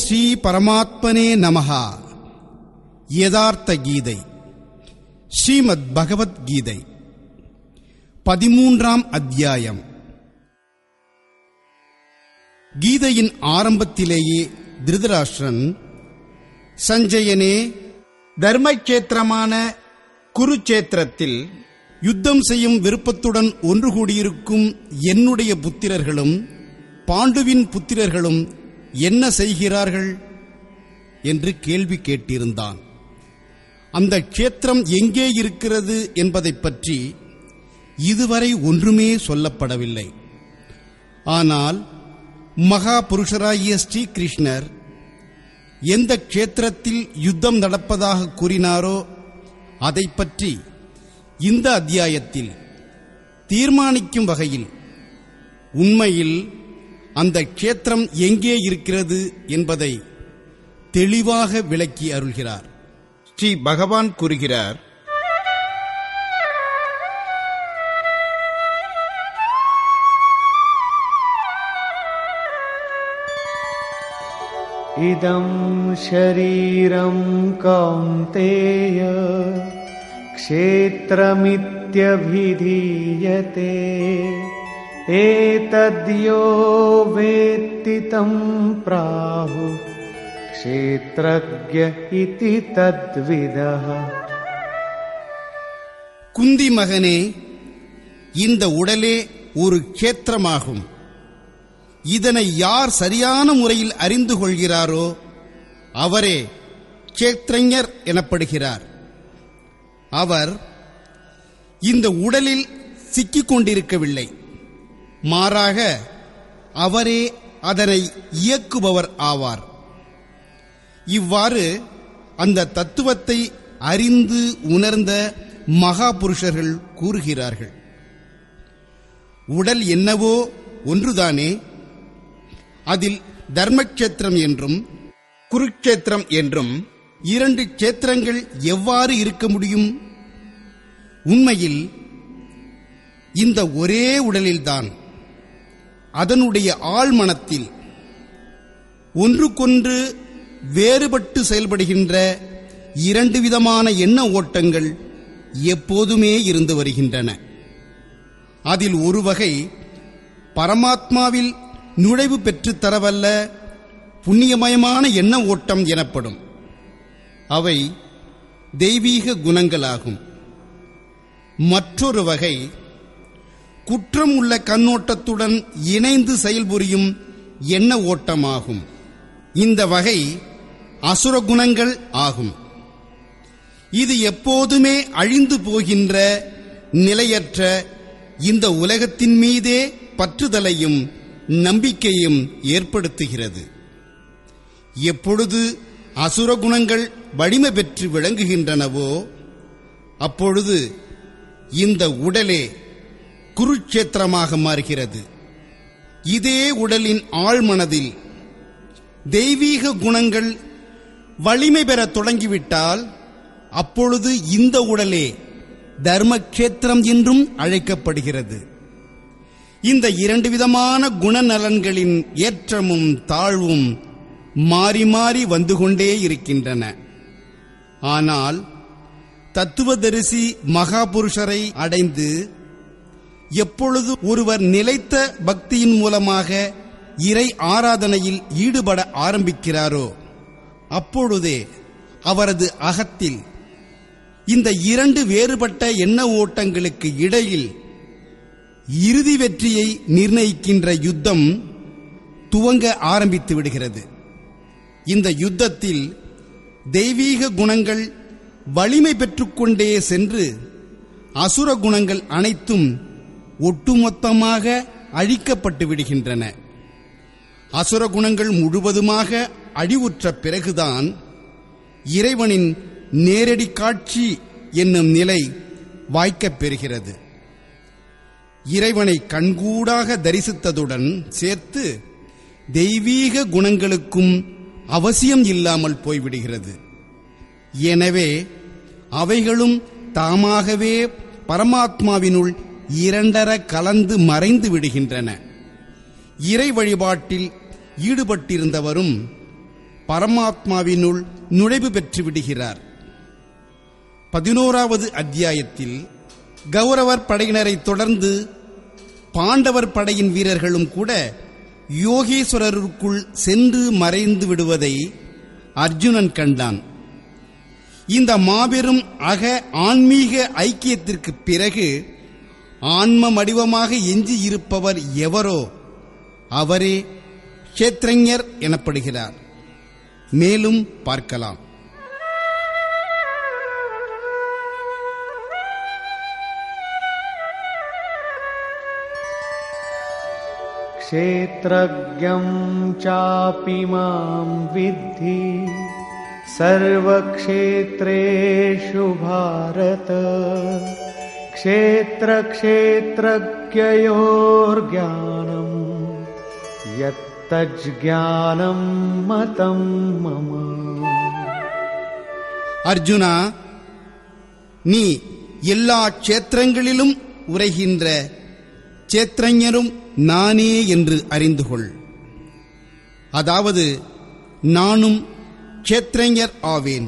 ஸ்ரீ பரமாத்மனே நமஹா யதார்த்த கீதை ஸ்ரீமத் பகவத்கீதை பதிமூன்றாம் அத்தியாயம் கீதையின் ஆரம்பத்திலேயே திருதராஷ்டிரன் சஞ்சயனே தர்மக்ஷேத்திரமான குருச்சேத்திரத்தில் யுத்தம் செய்யும் விருப்பத்துடன் ஒன்று கூடியிருக்கும் என்னுடைய புத்திரர்களும் பாண்டுவின் புத்திரர்களும் என்ன செய்கிறார்கள் என்று கேள்வி கேட்டிருந்தான் அந்த க்ஷேத்திரம் எங்கே இருக்கிறது என்பதைப் பற்றி இதுவரை ஒன்றுமே சொல்லப்படவில்லை ஆனால் மகா புருஷராகிய ஸ்ரீகிருஷ்ணர் எந்த க்ஷேத்திரத்தில் யுத்தம் நடப்பதாக கூறினாரோ அதை பற்றி இந்த அத்தியாயத்தில் தீர்மானிக்கும் வகையில் உண்மையில் அந்த க்ஷேத்திரம் எங்கே இருக்கிறது என்பதை தெளிவாக விளக்கி அருள்கிறார் ஸ்ரீ பகவான் கூறுகிறார் इदं शरीरं कौन्तेय क्षेत्रमित्यभिधीयते एतद्यो वेत्ति तं प्राहु क्षेत्रज्ञ इति तद्विदः குந்தி மகனே இந்த உடலே ஒரு க்ஷேத்திரமாகும் இதனை யார் சரியான முறையில் அறிந்து கொள்கிறாரோ அவரே க்ஷேத்ரஞர் எனப்படுகிறார் அவர் இந்த உடலில் சிக்கிக் கொண்டிருக்கவில்லை மாறாக அவரே அதனை இயக்குபவர் ஆவார் இவ்வாறு அந்த தத்துவத்தை அறிந்து உணர்ந்த மகா புருஷர்கள் கூறுகிறார்கள் உடல் என்னவோ ஒன்றுதானே அதில் தர்மக்ஷேத்திரம் என்றும் குருக்ஷேத்திரம் என்றும் இரண்டு க்ஷேத்திரங்கள் எவ்வாறு இருக்க முடியும் உண்மையில் இந்த ஒரே உடலில்தான் அதனுடைய ஆழ்மனத்தில் ஒன்றுக்கொன்று வேறுபட்டு செயல்படுகின்ற இரண்டு விதமான எண்ண ஓட்டங்கள் எப்போதுமே இருந்து வருகின்றன அதில் ஒரு வகை பரமாத்மாவில் நுழைவு பெற்றுத் தரவல்ல புண்ணியமயமான எண்ண ஓட்டம் எனப்படும் அவை தெய்வீக குணங்களாகும் மற்றொரு வகை குற்றம் உள்ள கண்ணோட்டத்துடன் இணைந்து செயல்புரியும் எண்ண ஓட்டமாகும் இந்த வகை அசுர குணங்கள் ஆகும் இது எப்போதுமே அழிந்து போகின்ற நிலையற்ற இந்த உலகத்தின் மீதே பற்றுதலையும் நம்பிக்கையும் ஏற்படுத்துகிறது எப்பொழுது அசுர குணங்கள் வலிமை பெற்று விளங்குகின்றனவோ அப்பொழுது இந்த உடலே குருட்சேத்திரமாக மாறுகிறது இதே உடலின் ஆழ்மனதில் தெய்வீக குணங்கள் வலிமை பெறத் தொடங்கிவிட்டால் அப்பொழுது இந்த உடலே தர்மக்ஷேத்திரம் என்றும் அழைக்கப்படுகிறது இந்த இரண்டு விதமான குணநலன்களின் ஏற்றமும் தாழ்வும் மாறி மாறி வந்து கொண்டே இருக்கின்றன ஆனால் தத்துவதரிசி மகாபுருஷரை அடைந்து எப்பொழுது ஒருவர் நிலைத்த பக்தியின் மூலமாக இறை ஆராதனையில் ஈடுபட ஆரம்பிக்கிறாரோ அப்பொழுதே அவரது அகத்தில் இந்த இரண்டு வேறுபட்ட எண்ண ஓட்டங்களுக்கு இடையில் இறுதி வெற்றியை நிர்ணயிக்கின்ற யுத்தம் துவங்க ஆரம்பித்து விடுகிறது இந்த யுத்தத்தில் தெய்வீக குணங்கள் வலிமை பெற்றுக்கொண்டே சென்று அசுர குணங்கள் அனைத்தும் ஒட்டுமொத்தமாக அழிக்கப்பட்டு விடுகின்றன அசுர குணங்கள் முழுவதுமாக அழிவுற்ற பிறகுதான் இறைவனின் நேரடி காட்சி என்னும் நிலை வாய்க்கப் பெறுகிறது இறைவனை கண்கூடாக தரிசித்ததுடன் சேர்த்து தெய்வீக குணங்களுக்கும் அவசியம் இல்லாமல் போய்விடுகிறது எனவே அவைகளும் தாமாகவே பரமாத்மாவினுள் இரண்டர கலந்து மறைந்து விடுகின்றன இறை வழிபாட்டில் ஈடுபட்டிருந்தவரும் பரமாத்மாவினுள் நுழைவு பெற்று விடுகிறார் பதினோராவது அத்தியாயத்தில் கௌரவர் படையினரை தொடர்ந்து பாண்டவர் படையின் வீரர்களும் கூட யோகேஸ்வரருக்குள் சென்று மறைந்து விடுவதை அர்ஜுனன் கண்டான் இந்த மாபெரும் அக ஆன்மீக ஐக்கியத்திற்கு பிறகு ஆன்ம வடிவமாக எஞ்சி இருப்பவர் எவரோ அவரே க்ஷேத்ரஞர் எனப்படுகிறார் மேலும் பார்க்கலாம் क्षेत्रज्ञं चापि मां विद्धि सर्वक्षेत्रेषु भारत क्षेत्रक्षेत्रज्ञयोर्ज्ञानम् यत्तज्ज्ञानं मतं मम அர்ஜுனா நீ எல்லா க்ஷேத்திரங்களிலும் உரைகின்ற சேத்திரஞரும் நானே என்று அறிந்து கொள் அதாவது நானும் க்ஷேத்திரஞர் ஆவேன்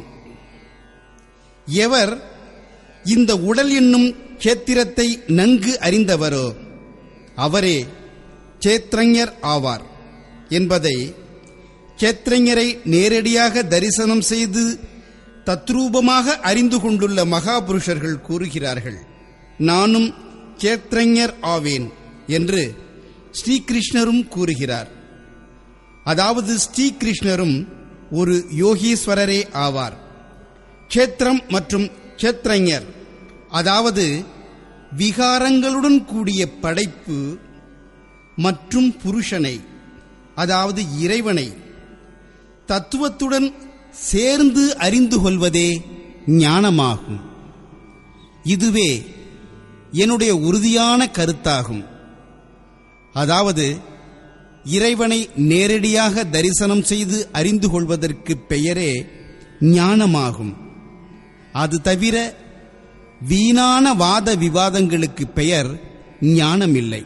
எவர் இந்த உடல் என்னும் க்ஷேத்திரத்தை நன்கு அறிந்தவரோ அவரே சேத்திரஞர் ஆவார் என்பதை சேத்திரஞரை நேரடியாக தரிசனம் செய்து தத்ரூபமாக அறிந்து கொண்டுள்ள மகாபுருஷர்கள் கூறுகிறார்கள் நானும் சேத்திரஞர் ஆவேன் என்று ஸ்ரீகிருஷ்ணரும் கூறுகிறார் அதாவது ஸ்ரீகிருஷ்ணரும் ஒரு யோகீஸ்வரரே ஆவார் க்ஷேத்திரம் மற்றும் க்ஷேத்திரஞர் அதாவது விகாரங்களுடன் கூடிய படைப்பு மற்றும் புருஷனை அதாவது இறைவனை தத்துவத்துடன் சேர்ந்து அறிந்து கொள்வதே ஞானமாகும் இதுவே என்னுடைய உறுதியான கருத்தாகும் அதாவது இறைவனை நேரடியாக தரிசனம் செய்து அறிந்து கொள்வதற்கு பெயரே ஞானமாகும் அது தவிர வீணான வாத விவாதங்களுக்கு பெயர் ஞானமில்லை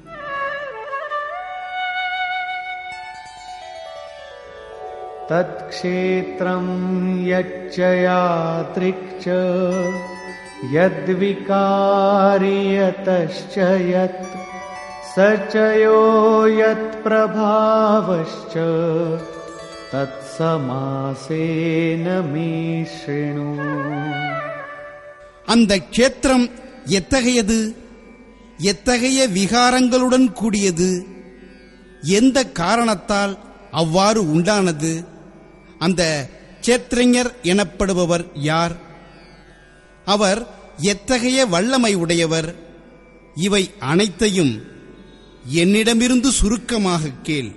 तत्क्षेत्रं यच्च यादृक् च यद्विकारि यतश्च यत् स च यो यत्प्रभावश्च तत्समासेन मे शृणु அந்த க்ஷேத்திரம் எத்தகையது எத்தகைய விகாரங்களுடன் கூடியது எந்த காரணத்தால் அவ்வாறு உண்டானது அந்த க்ஷேத்திரஞர் எனப்படுபவர் யார் அவர் எத்தகைய வல்லமை உடையவர் இவை அனைத்தையும் என்னிடமிருந்து சுருக்கமாக கேள்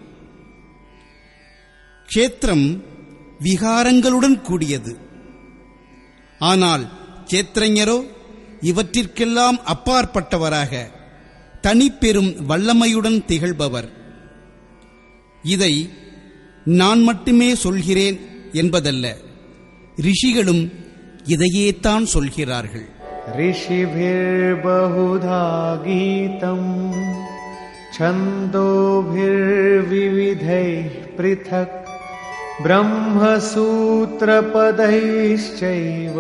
க்ஷேத்திரம் விகாரங்களுடன் கூடியது ஆனால் சேத்திரஞரோ இவற்றிற்கெல்லாம் அப்பாற்பட்டவராக தனிப்பெரும் வல்லமையுடன் திகழ்பவர் இதை நான் மட்டுமே சொல்கிறேன் என்பதல்ல ரிஷிகளும் இதையேத்தான் சொல்கிறார்கள் ऋषिभिर्बहुधा गीतम् छन्दोभिर्विविधैः पृथक् ब्रह्मसूत्रपदैश्चैव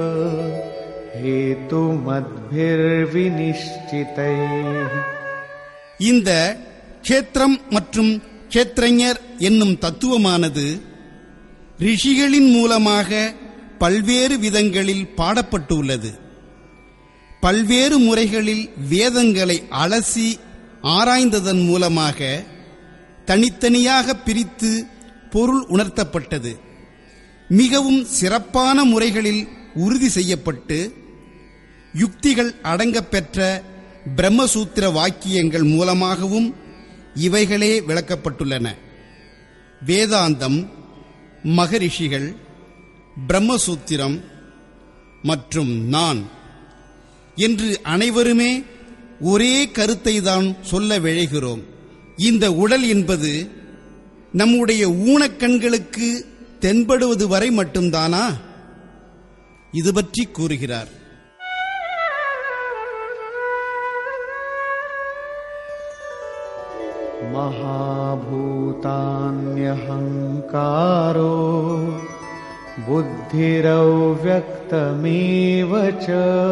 हेतुमद्भिर्विनिश्चितैः இந்த க்ஷேத்திரம் மற்றும் க்ஷேத்திரஞர் என்னும் தத்துவமானது ரிஷிகளின் மூலமாக பல்வேறு விதங்களில் பாடப்பட்டுள்ளது பல்வேறு முறைகளில் வேதங்களை அலசி ஆராய்ந்ததன் மூலமாக தனித்தனியாக பிரித்து பொருள் உணர்த்தப்பட்டது மிகவும் சிறப்பான முறைகளில் உறுதி செய்யப்பட்டு யுக்திகள் அடங்கப்பெற்ற பிரம்மசூத்திர வாக்கியங்கள் மூலமாகவும் இவைகளே விளக்கப்பட்டுள்ளன வேதாந்தம் மகரிஷிகள் பிரம்மசூத்திரம் மற்றும் நான் என்று அனைவருமே ஒரே கருத்தை தான் சொல்ல விழைகிறோம் இந்த உடல் என்பது நம்முடைய ஊனக்கண்களுக்கு தென்படுவது வரை மட்டும்தானா இது பற்றி கூறுகிறார் महाभूतान्यहङ्कारो बुद्धिरव्यक्तमेव च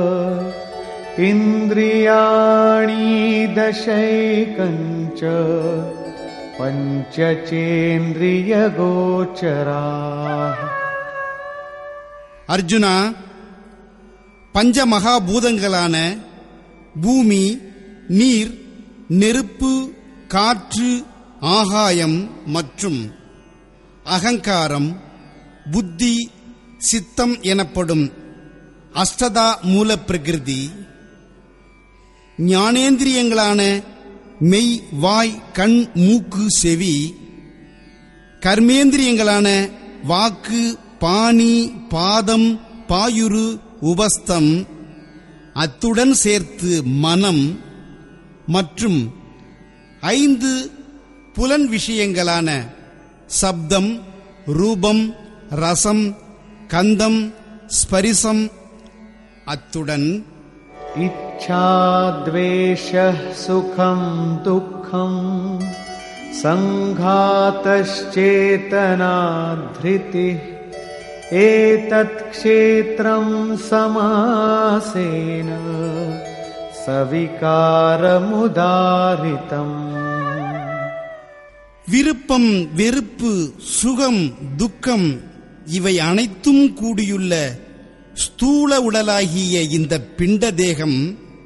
इन्द्रियाणि दशैकञ्च पञ्चचेन्द्रियगोचराः அர்ஜுனா பஞ்ச மகாபூதங்களான பூமி நீர் நெருப்பு காற்று ஆகாயம் மற்றும் அகங்காரம் புத்தி சித்தம் எனப்படும் அஷ்டதா மூல பிரகிருதி ஞானேந்திரியங்களான மெய் வாய் கண் மூக்கு செவி கர்மேந்திரியங்களான வாக்கு பாணி பாதம் பாயுரு உபஸ்தம் அத்துடன் சேர்த்து மனம் மற்றும் ஐந்து புலன் விஷயங்களான சப்தம் ரூபம் ரசம் கந்தம் ஸ்பரிசம் அத்துடன் इच्छाद्वेषः सुखम् दुःखम् सङ्घातश्चेतनाधृतिः एतत् क्षेत्रम् समासेन सविकारमुदारितम् விருப்பம் வெறுப்பு சுகம் துக்கம் இவை அனைத்தும் கூடியுள்ள ஸ்தூல உடலாகிய இந்த பிண்ட தேகம்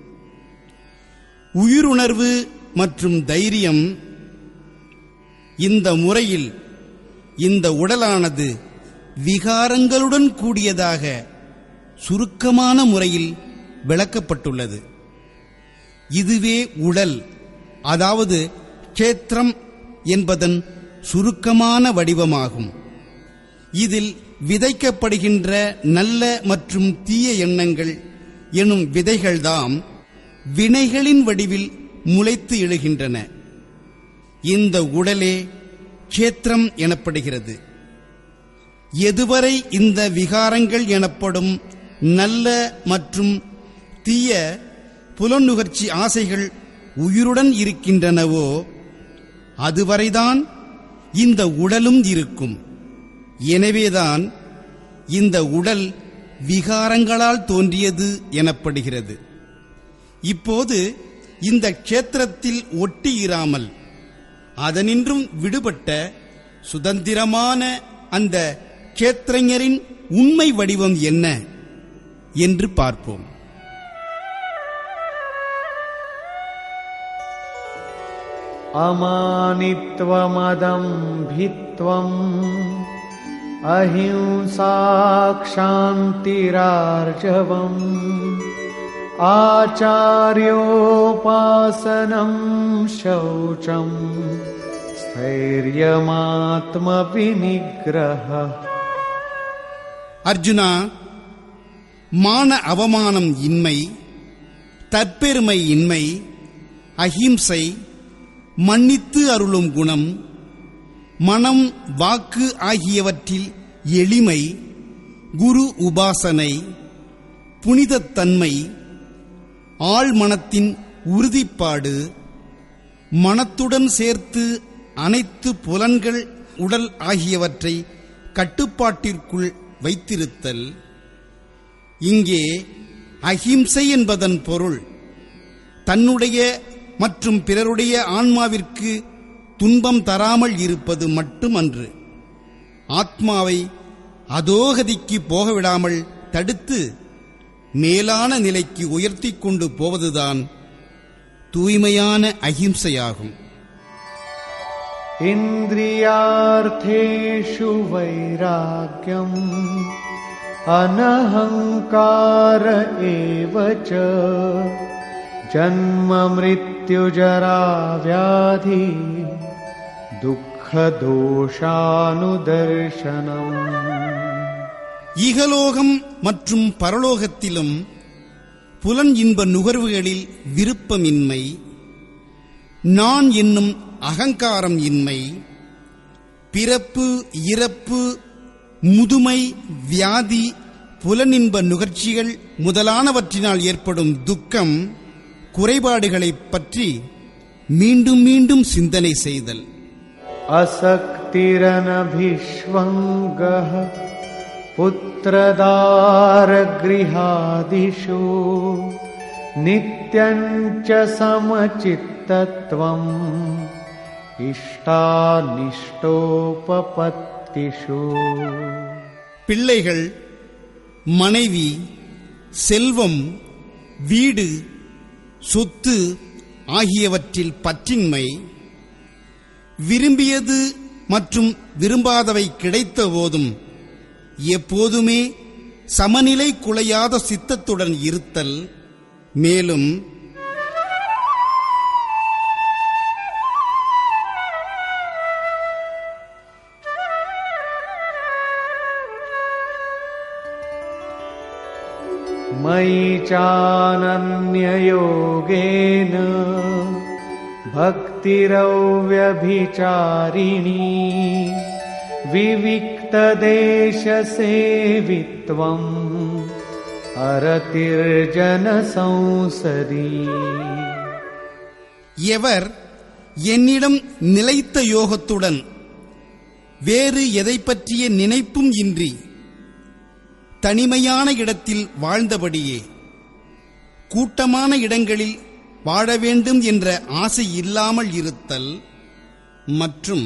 உயிருணர்வு மற்றும் தைரியம் இந்த முறையில் இந்த உடலானது விகாரங்களுடன் கூடியதாக சுருக்கமான முறையில் விளக்கப்பட்டுள்ளது இதுவே உடல் அதாவது க்ஷேத்திரம் என்பதன் சுருக்கமான வடிவமாகும் இதில் விதைக்கப்படுகின்ற நல்ல மற்றும் தீய எண்ணங்கள் எனும் விதைகள்தாம் வினைகளின் வடிவில் முளைத்து எழுகின்றன இந்த உடலே க்ஷேத்திரம் எனப்படுகிறது எதுவரை இந்த விகாரங்கள் எனப்படும் நல்ல மற்றும் தீய புலனுகர்ச்சி ஆசைகள் உயிருடன் இருக்கின்றனவோ அதுவரைதான் இந்த உடலும் இருக்கும் எனவேதான் இந்த உடல் விகாரங்களால் தோன்றியது எனப்படுகிறது இப்போது இந்த க்ஷேத்திரத்தில் ஒட்டியிராமல் அதனின்றும் விடுபட்ட சுதந்திரமான அந்த க்ஷேத்திரஞரின் உண்மை வடிவம் என்ன என்று பார்ப்போம் अमानित्वमदम्भित्वम् अहिंसाक्षान्तिरार्जवम् आचार्योपासनम् शौचम् स्थैर्यमात्मविनिग्रहः அர்ஜுனா மான அவமானம் இன்மை தற்பெருமை இன்மை அஹிம்சை மன்னித்து அருளும் குணம் மனம் வாக்கு ஆகியவற்றில் எளிமை குரு உபாசனை புனிதத்தன்மை ஆழ்மனத்தின் உறுதிப்பாடு மனத்துடன் சேர்த்து அனைத்து புலன்கள் உடல் ஆகியவற்றை கட்டுப்பாட்டிற்குள் வைத்திருத்தல் இங்கே அஹிம்சை என்பதன் பொருள் தன்னுடைய மற்றும் பிறருடைய ஆன்மாவிற்கு துன்பம் தராமல் இருப்பது மட்டுமன்று ஆத்மாவை அதோகதிக்கு போக விடாமல் தடுத்து மேலான நிலைக்கு உயர்த்திக் கொண்டு போவதுதான் தூய்மையான அஹிம்சையாகும் इन्द्रियार्थेषु वैराग्यम् अनहङ्कार एव च जन्ममृत्युजराव्याधि दुःखदोषानुदर्शनम् இகலோகம் மற்றும் பரலோகத்திலும் புலன் இன்ப நுகர்வுகளில் விருப்பமின்மை நான் என்னும் அகங்காரம் இன்மை பிறப்பு இறப்பு முதுமை வியாதி புலனின்ப நுகர்ச்சிகள் முதலானவற்றினால் ஏற்படும் துக்கம் குறைபாடுகளைப் பற்றி மீண்டும் மீண்டும் சிந்தனை செய்தல் असक्तिरनभिष्वङ्गः पुत्रदारगृहादिषु नित्यञ्च समचित्तत्वम् इष्टानिष्टोपपत्तिषु பிள்ளைகள் மனைவி செல்வம் வீடு சொத்து ஆகியவற்றில் பற்றின்மை விரும்பியது மற்றும் விரும்பாதவை கிடைத்த போதும் எப்போதுமே சமநிலை குலையாத சித்தத்துடன் இருத்தல் மேலும் मयि चानन्ययोगेन भक्तिरव्यभिचारिणी विविक्तदेशसेवित्वम् अरतिर्जनसंसदि எவர் என்னிடம் நிலைத்த யோகத்துடன் வேறு எதை பற்றிய நினைப்பும் இன்றி தனிமையான இடத்தில் வாழ்ந்தபடியே கூட்டமான இடங்களில் வாழ வேண்டும் என்ற ஆசை இல்லாமல் இருத்தல் மற்றும்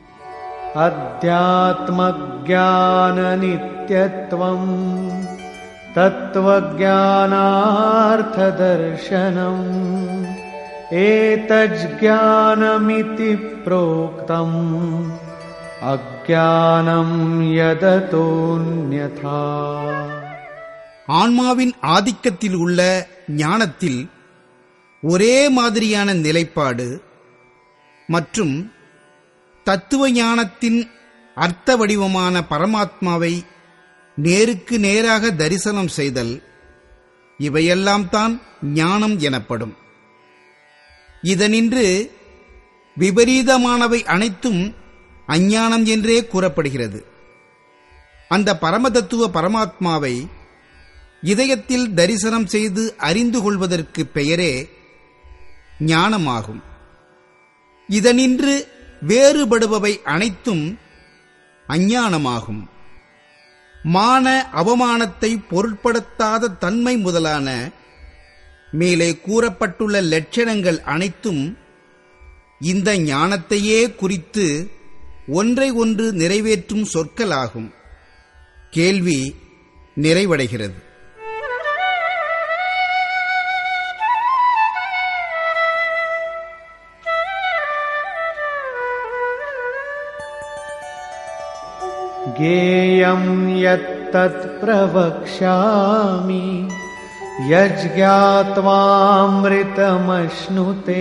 अध्यात्मज्ञाननित्यत्वम् तत्त्वज्ञानार्थदर्शनम् एतज्ज्ञानमिति प्रोक्तम् अज्ञानम् यदतोऽन्यथा ஆன்மாவின் ஆதிக்கத்தில் உள்ள ஞானத்தில் ஒரே மாதிரியான நிலைப்பாடு மற்றும் தத்துவ ஞானத்தின் அர்த்த வடிவமான பரமாத்மாவை நேருக்கு நேராக தரிசனம் செய்தல் இவையெல்லாம் தான் ஞானம் எனப்படும் இதனின்று விபரீதமானவை அனைத்தும் அஞ்ஞானம் என்றே கூறப்படுகிறது அந்த பரமதத்துவ பரமாத்மாவை இதயத்தில் தரிசனம் செய்து அறிந்து கொள்வதற்கு பெயரே ஞானமாகும் இதனின்று வேறுபடுபவை அனைத்தும் அஞ்ஞானமாகும் மான அவமானத்தை பொருட்படுத்தாத தன்மை முதலான மேலே கூறப்பட்டுள்ள லட்சணங்கள் அனைத்தும் இந்த ஞானத்தையே குறித்து ஒன்றை ஒன்று நிறைவேற்றும் சொற்களாகும் கேள்வி நிறைவடைகிறது ज्ञेयं यत्तत् प्रवक्ष्यामि यज्ञात्वामृतमश्नुते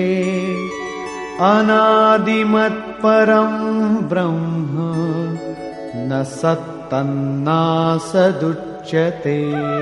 अनादिमत्परं ब्रह्म न सत्तन्नासदुच्यते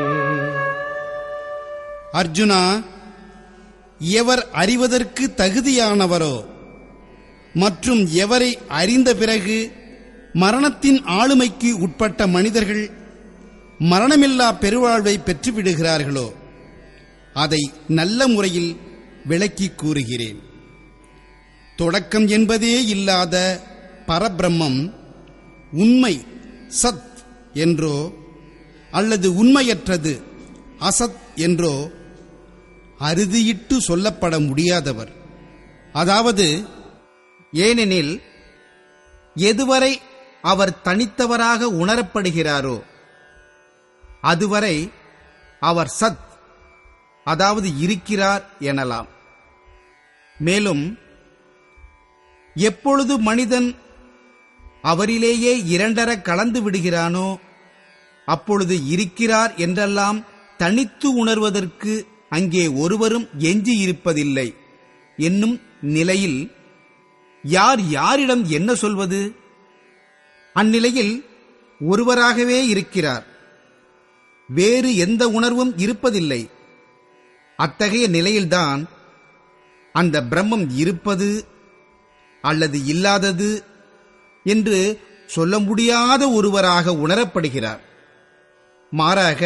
அர்ஜுனா எவர் அறிவதற்கு தகுதியானவரோ மற்றும் எவரை அறிந்த பிறகு மரணத்தின் ஆளுமைக்கு உட்பட்ட மனிதர்கள் மரணமில்லா பெருவாழ்வை பெற்றுவிடுகிறார்களோ அதை நல்ல முறையில் விளக்கிக் கூறுகிறேன் தொடக்கம் என்பதே இல்லாத பரபிரம்மம் உண்மை சத் என்றோ அல்லது உண்மையற்றது அசத் என்றோ அறுதியிட்டு சொல்லப்பட முடியாதவர் அதாவது ஏனெனில் எதுவரை அவர் தனித்தவராக உணரப்படுகிறாரோ அதுவரை அவர் சத் அதாவது இருக்கிறார் எனலாம் மேலும் எப்பொழுது மனிதன் அவரிலேயே இரண்டர கலந்து விடுகிறானோ அப்பொழுது இருக்கிறார் என்றெல்லாம் தனித்து உணர்வதற்கு அங்கே ஒருவரும் எஞ்சி இருப்பதில்லை என்னும் நிலையில் யார் யாரிடம் என்ன சொல்வது அந்நிலையில் ஒருவராகவே இருக்கிறார் வேறு எந்த உணர்வும் இருப்பதில்லை அத்தகைய நிலையில்தான் அந்த பிரம்மம் இருப்பது அல்லது இல்லாதது என்று சொல்ல முடியாத ஒருவராக உணரப்படுகிறார் மாறாக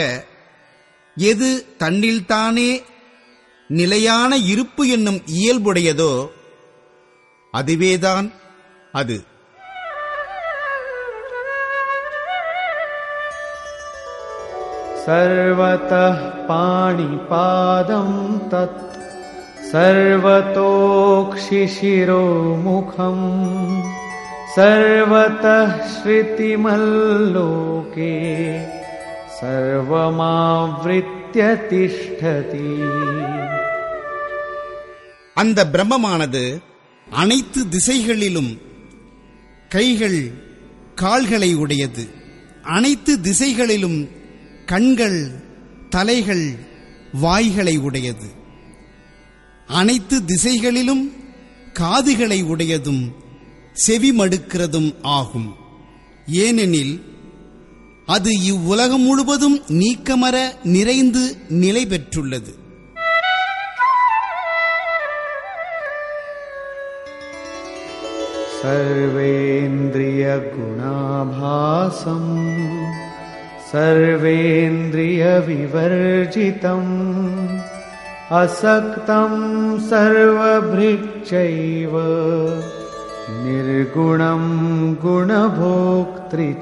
எது தன்னில்தானே நிலையான இருப்பு என்னும் இயல்புடையதோ அதுவேதான் அது सर्वतः पाणिपादं तत् सर्वतोक्षिशिरोमुखम् सर्वतः श्रुतिमल्लोके सर्वमावृत्य तिष्ठति அந்த பிரம்மமானது அனைத்து திசைகளிலும் கைகள் கால்களை உடையது அனைத்து திசைகளிலும் கண்கள் தலைகள் வாய்களை உடையது அனைத்து திசைகளிலும் காதுகளை உடையதும் செவிமடுக்கிறதும் ஆகும் ஏனெனில் அது இவ்வுலகம் முழுவதும் நீக்கமர நிறைந்து நிலை பெற்றுள்ளது सर्वेन्द्रियगुणाभासम् सर्वेन्द्रियविवर्जितम् असक्तं सर्वभृक्षैव निर्गुणं गुणभोक्तृ च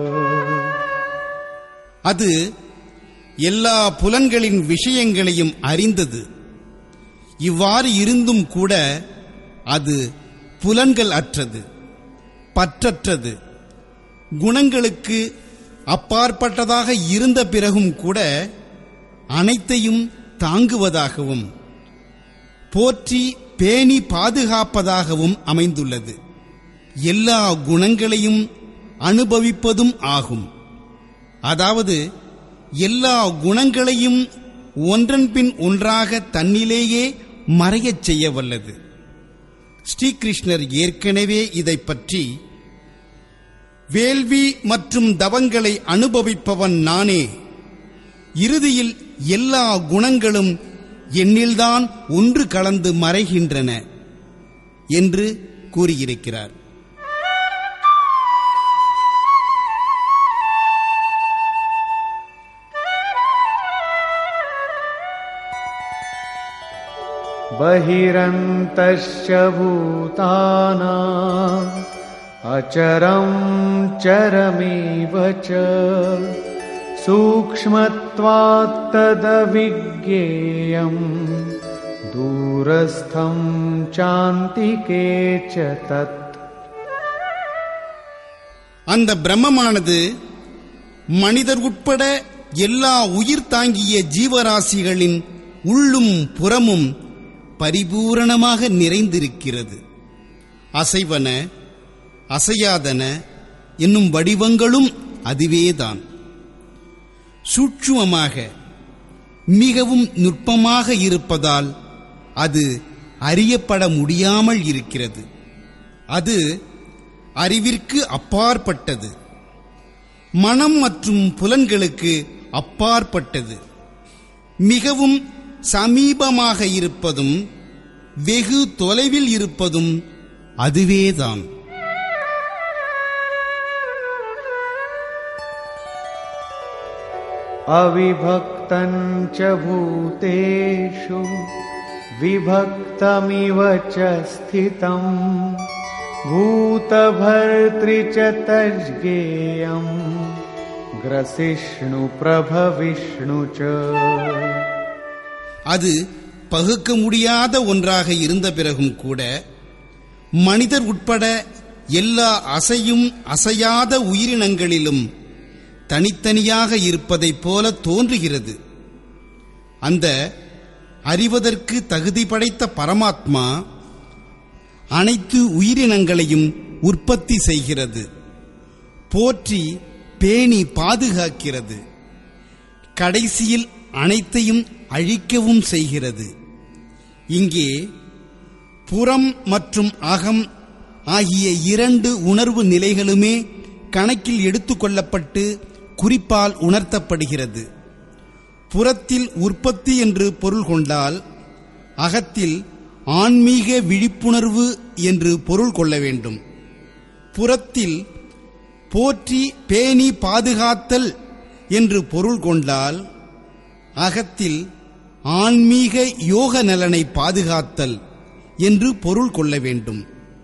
அது எல்லா புலன்களின் விஷயங்களையும் அறிந்தது இவ்வாறு இருந்தும் கூட அது புலன்கள் அற்றது பற்றற்றது குணங்களுக்கு அப்பாற்பட்டதாக இருந்த பிறகும் கூட அனைத்தையும் தாங்குவதாகவும் போற்றி பேணி பாதுகாப்பதாகவும் அமைந்துள்ளது எல்லா குணங்களையும் அனுபவிப்பதும் ஆகும் அதாவது எல்லா குணங்களையும் ஒன்றன் பின் ஒன்றாக தன்னிலேயே மறையச் செய்ய வல்லது ஸ்ரீகிருஷ்ணர் ஏற்கனவே இதைப் பற்றி வேள்வி மற்றும் தவங்களை அனுபவிப்பவன் நானே இறுதியில் எல்லா குணங்களும் என்னில்தான் ஒன்று கலந்து மறைகின்றன என்று கூறியிருக்கிறார் बहिरन्तश्च भूतानाम् अचरं चरमेव च सूक्ष्मत्वात्तदविज्ञेयम् दूरस्थं चान्तिके च तत् அந்த பிரம்மமானது மனிதர் உட்பட எல்லா உயிர் தாங்கிய ஜீவராசிகளின் உள்ளும் புறமும் பரிபூரணமாக நிறைந்திருக்கிறது அசைவன அசையாதன என்னும் வடிவங்களும் அதுவேதான் சூட்சுமமாக மிகவும் நுட்பமாக இருப்பதால் அது அறியப்பட முடியாமல் இருக்கிறது அது அறிவிற்கு அப்பாற்பட்டது மனம் மற்றும் புலன்களுக்கு அப்பாற்பட்டது மிகவும் சமீபமாக இருப்பதும் வெகு தொலைவில் இருப்பதும் அதுவேதான் अविभक्तं च भूतेषु विभक्तमिव च स्थितम् भूतभर्तृ च तज्ज्ञेयम् ग्रसिष्णुप्रभविष्णु च அது பகுக்க முடியாத ஒன்றாக இருந்த பிறகும் கூட மனிதர் உட்பட எல்லா அசையும் அசையாத உயிரினங்களிலும் தனித்தனியாக இருப்பதைப் போல தோன்றுகிறது அந்த அறிவதற்கு தகுதி படைத்த பரமாத்மா அனைத்து உயிரினங்களையும் உற்பத்தி செய்கிறது போற்றி பேணி பாதுகாக்கிறது கடைசியில் அனைத்தையும் அழிக்கவும் செய்கிறது இங்கே புறம் மற்றும் அகம் ஆகிய இரண்டு உணர்வு நிலைகளுமே கணக்கில் எடுத்துக்கொள்ளப்பட்டு குறிப்பால் உணர்த்தப்படுகிறது புறத்தில் உற்பத்தி என்று பொருள் கொண்டால் அகத்தில் ஆன்மீக விழிப்புணர்வு என்று பொருள் கொள்ள வேண்டும் புறத்தில் போற்றி பேணி பாதுகாத்தல் என்று பொருள் கொண்டால் அகத்தில் ஆன்மீக யோக நலனை பாதுகாத்தல் என்று பொருள் கொள்ள வேண்டும்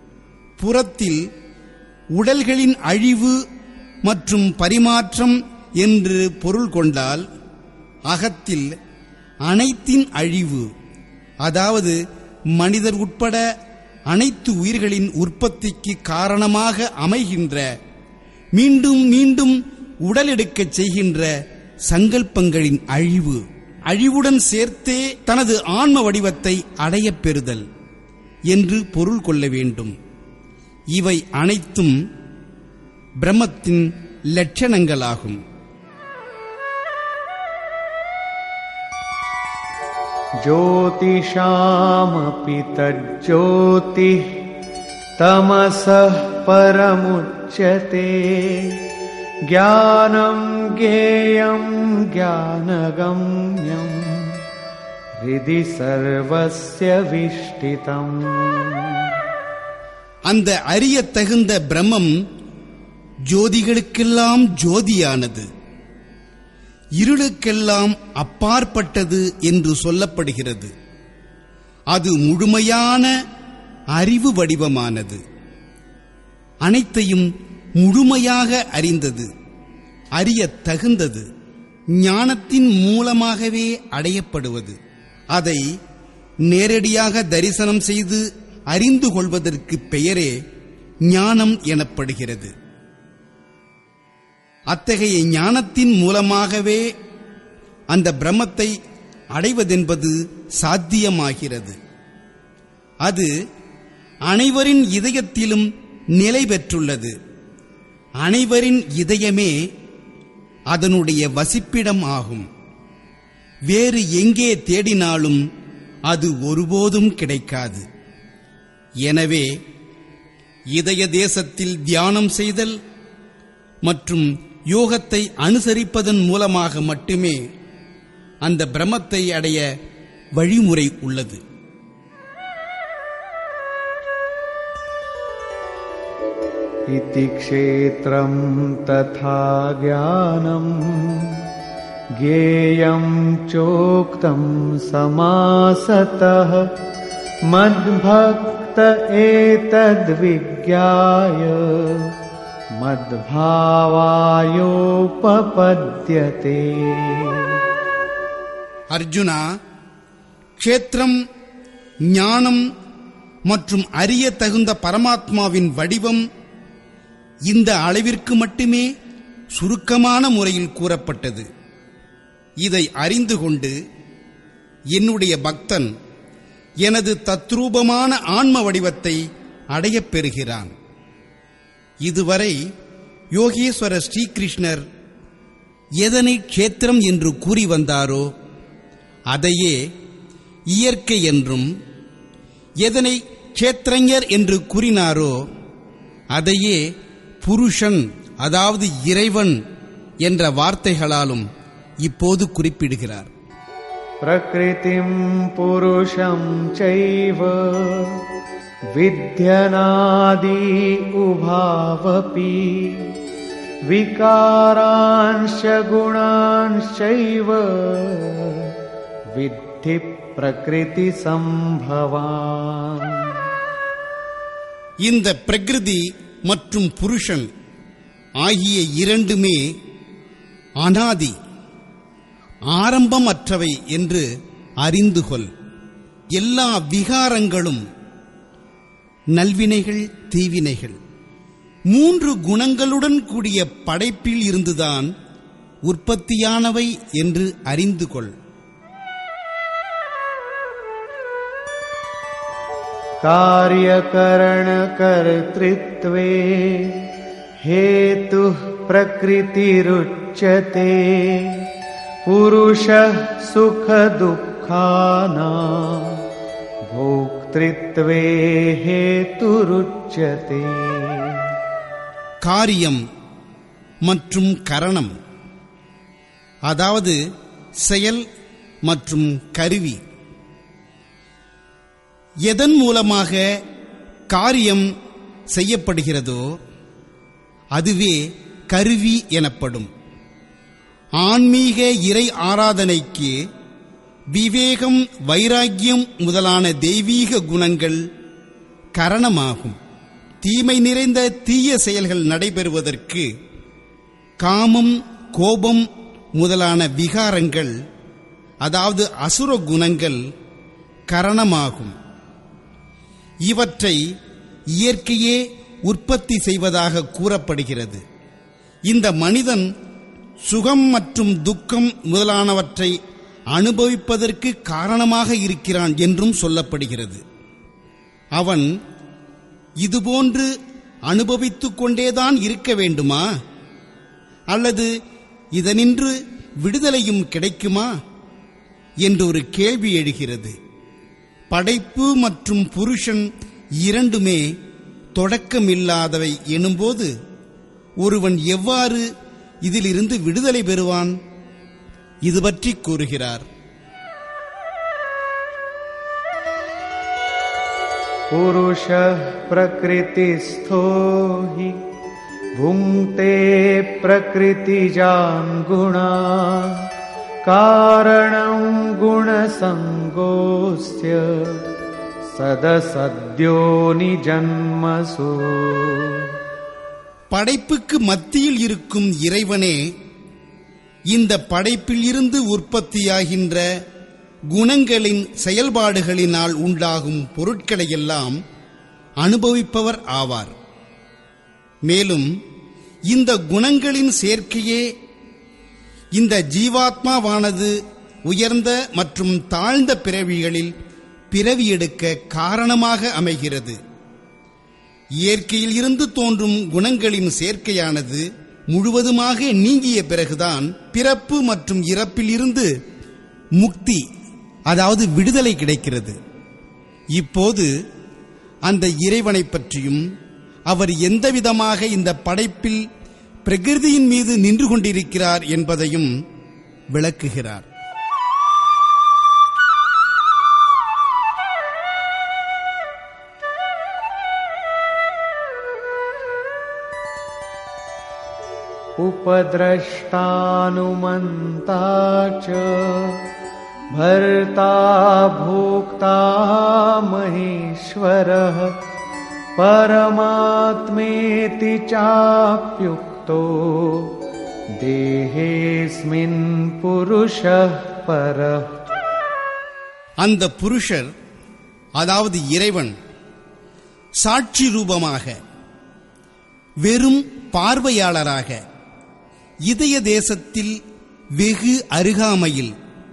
புறத்தில் உடல்களின் அழிவு மற்றும் பரிமாற்றம் என்று பொருள் கொண்டால் அகத்தில் அனைத்தின் அழிவு அதாவது மனிதர் உட்பட அனைத்து உயிர்களின் உற்பத்திக்கு காரணமாக அமைகின்ற மீண்டும் மீண்டும் உடலெடுக்கச் செய்கின்ற சங்கல்பங்களின் அழிவு அழிவுடன் சேர்த்தே தனது ஆன்ம வடிவத்தை அடையப் பெறுதல் என்று பொருள் கொள்ள வேண்டும் இவை அனைத்தும் பிரம்மத்தின் லட்சணங்களாகும் ज्योतिषामपि तज्ज्योतिः तमसः परमुच्यते ज्ञानं ज्ञेयं ज्ञानगम्यम् हृदि सर्वस्य विष्टितम् அந்த அறியத் தகுந்த பிரம்மம் ஜோதிகளுக்கெல்லாம் ஜோதியானது இருளுக்கெல்லாம் அப்பாற்பட்டது என்று சொல்லப்படுகிறது அது முழுமையான அறிவு வடிவமானது அனைத்தையும் முழுமையாக அறிந்தது அறியத் தகுந்தது ஞானத்தின் மூலமாகவே அடையப்படுவது அதை நேரடியாக தரிசனம் செய்து அறிந்து கொள்வதற்கு பெயரே ஞானம் எனப்படுகிறது அத்தகைய ஞானத்தின் மூலமாகவே அந்த பிரம்மத்தை அடைவதென்பது சாத்தியமாகிறது அது அனைவரின் இதயத்திலும் நிலை பெற்றுள்ளது அனைவரின் இதயமே அதனுடைய வசிப்பிடம் ஆகும் வேறு எங்கே தேடினாலும் அது ஒருபோதும் கிடைக்காது எனவே இதய தேசத்தில் தியானம் செய்தல் மற்றும் யோகத்தை அனுசரிப்பதன் மூலமாக மட்டுமே அந்த பிரம்மத்தை அடைய வழிமுறை உள்ளது इति क्षेत्रं तथा ज्ञानम् ज्ञेयं चोक्तं समासतः मद्भक्त एतद्विज्ञाय मद्भावायोपपद्यते அர்ஜுனா க்ஷேத்திரம் ஞானம் மற்றும் அறிய தகுந்த பரமாத்மாவின் வடிவம் இந்த அளவிற்கு மட்டுமே சுருக்கமான முறையில் கூறப்பட்டது இதை அறிந்து கொண்டு என்னுடைய பக்தன் எனது தத்ரூபமான ஆன்ம வடிவத்தை அடையப் பெறுகிறான் இதுவரை யோகேஸ்வர ஸ்ரீகிருஷ்ணர் எதனை க்ஷேத்திரம் என்று கூறி வந்தாரோ அதையே இயற்கை என்றும் எதனை க்ஷேத்திரஞர் என்று கூறினாரோ அதையே புருஷன் அதாவது இறைவன் என்ற வார்த்தைகளாலும் இப்போது குறிப்பிடுகிறார் प्रकृतिं पुरुषं चैव विध्यनादि उभावपि विकारांश्च गुणांश्चैव विद्धि प्रकृतिसम्भवान् இந்த பிரகிருதி மற்றும் புருஷன் ஆகிய இரண்டுமே அனாதி ஆரம்பமற்றவை என்று அறிந்து கொள் எல்லா விகாரங்களும் நல்வினைகள் தீவினைகள் மூன்று குணங்களுடன் கூடிய படைப்பில் இருந்துதான் உற்பத்தியானவை என்று அறிந்து கொள் कार्यकरणकर्तृत्वे हेतुः प्रकृतिरुच्यते पुरुषः सुखदुःखानां भोक्तृत्वे हेतुरुच्यते காரியம் மற்றும் கரணம் அதாவது செயல் மற்றும் கருவி எதன் மூலமாக காரியம் செய்யப்படுகிறதோ அதுவே கருவி எனப்படும் ஆன்மீக இறை ஆராதனைக்கு விவேகம் வைராக்கியம் முதலான தெய்வீக குணங்கள் கரணமாகும் தீமை நிறைந்த தீய செயல்கள் நடைபெறுவதற்கு காமம் கோபம் முதலான விகாரங்கள் அதாவது அசுர குணங்கள் கரணமாகும் இவற்றை இயற்கையே உற்பத்தி செய்வதாக கூறப்படுகிறது இந்த மனிதன் சுகம் மற்றும் துக்கம் முதலானவற்றை அனுபவிப்பதற்கு காரணமாக இருக்கிறான் என்றும் சொல்லப்படுகிறது அவன் இதுபோன்று அனுபவித்துக் கொண்டேதான் இருக்க வேண்டுமா அல்லது இதனின்று விடுதலையும் கிடைக்குமா என்று ஒரு கேள்வி எழுகிறது படைப்பு மற்றும் புருஷன் இரண்டுமே தொடக்கமில்லாதவை எனும்போது ஒருவன் எவ்வாறு இதிலிருந்து விடுதலை பெறுவான் இது பற்றி கூறுகிறார் पुरुषः प्रकृतिस्थो हि भुङ्क्ते प्रकृतिजान् गुणा कारणं गुणसङ्गोऽस्य सदसद्यो निजन्मसु படைப்புக்கு மத்தியில் இருக்கும் இறைவனே இந்த படைப்பில் இருந்து உற்பத்தியாகின்ற குணங்களின் செயல்பாடுகளினால் உண்டாகும் பொருட்களையெல்லாம் அனுபவிப்பவர் ஆவார் மேலும் இந்த குணங்களின் சேர்க்கையே இந்த ஜீவாத்மாவானது உயர்ந்த மற்றும் தாழ்ந்த பிறவிகளில் பிறவி எடுக்க காரணமாக அமைகிறது இயற்கையில் இருந்து தோன்றும் குணங்களின் சேர்க்கையானது முழுவதுமாக நீங்கிய பிறகுதான் பிறப்பு மற்றும் இறப்பில் இருந்து முக்தி அதாவது விடுதலை கிடைக்கிறது இப்போது அந்த இறைவனை பற்றியும் அவர் எந்த விதமாக இந்த படைப்பில் பிரகிருதியின் மீது நின்று கொண்டிருக்கிறார் என்பதையும் விளக்குகிறார் उपद्रष्टानुमन्ता च भर्ता भोक्ता महेश्वरः परमात्मेति चाप्युक्तो देहेऽस्मिन् पुरुषः परः அந்த புருஷர் அதாவது இறைவன் சாட்சி ரூபமாக வெறும் பார்வையாளராக இதய தேசத்தில் வெகு அருகாமையில்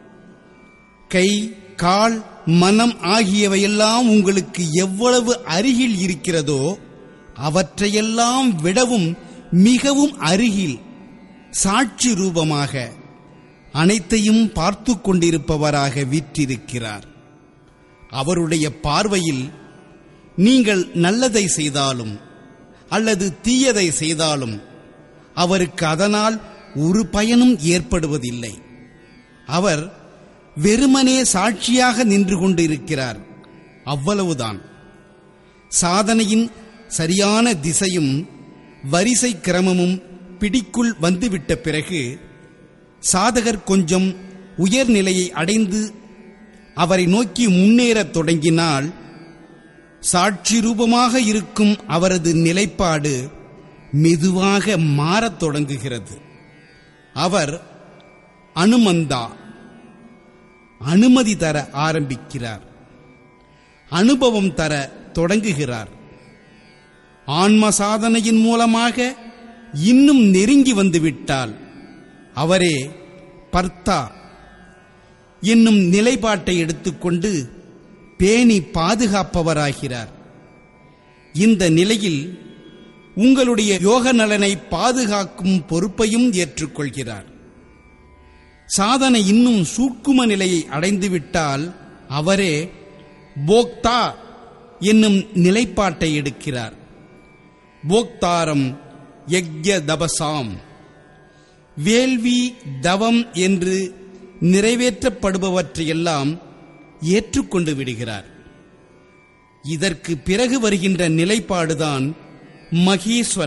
கை கால் மனம் ஆகியவையெல்லாம் உங்களுக்கு எவ்வளவு அருகில் இருக்கிறதோ அவற்றையெல்லாம் விடவும் மிகவும் அருகில் சாட்சி ரூபமாக அனைத்தையும் பார்த்து கொண்டிருப்பவராக வீற்றிருக்கிறார் அவருடைய பார்வையில் நீங்கள் நல்லதை செய்தாலும் அல்லது தீயதை செய்தாலும் அவருக்கு அதனால் ஒரு பயனும் ஏற்படுவதில்லை அவர் வெறுமனே சாட்சியாக நின்று கொண்டிருக்கிறார் அவ்வளவுதான் சாதனையின் சரியான திசையும் வரிசை கிரமமும் பிடிக்குள் வந்துவிட்ட பிறகு சாதகர் கொஞ்சம் உயர்நிலையை அடைந்து அவரை நோக்கி முன்னேறத் தொடங்கினால் சாட்சி ரூபமாக இருக்கும் அவரது நிலைப்பாடு மெதுவாக மாறத் தொடங்குகிறது அவர் அனுமந்தா அனுமதி தர ஆரம்பிக்கிறார் அனுபவம் தர தொடங்குகிறார் ஆன்ம சாதனையின் மூலமாக இன்னும் நெருங்கி வந்துவிட்டால் அவரே பர்த்தா என்னும் நிலைப்பாட்டை எடுத்துக்கொண்டு பேணி பாதுகாப்பவராகிறார் இந்த நிலையில் உங்களுடைய யோக நலனை பாதுகாக்கும் பொறுப்பையும் ஏற்றுக்கொள்கிறார் சாதனை இன்னும் சூக்கும நிலையை அடைந்துவிட்டால் அவரே போக்தா என்னும் நிலைப்பாட்டை எடுக்கிறார் போக்தாரம் யக்ய தபசாம் வேள்வி தவம் என்று நிறைவேற்றப்படுபவற்றையெல்லாம் ஏற்றுக்கொண்டு விடுகிறார் இதற்கு பிறகு வருகின்ற நிலைப்பாடுதான் மகேஸ்வர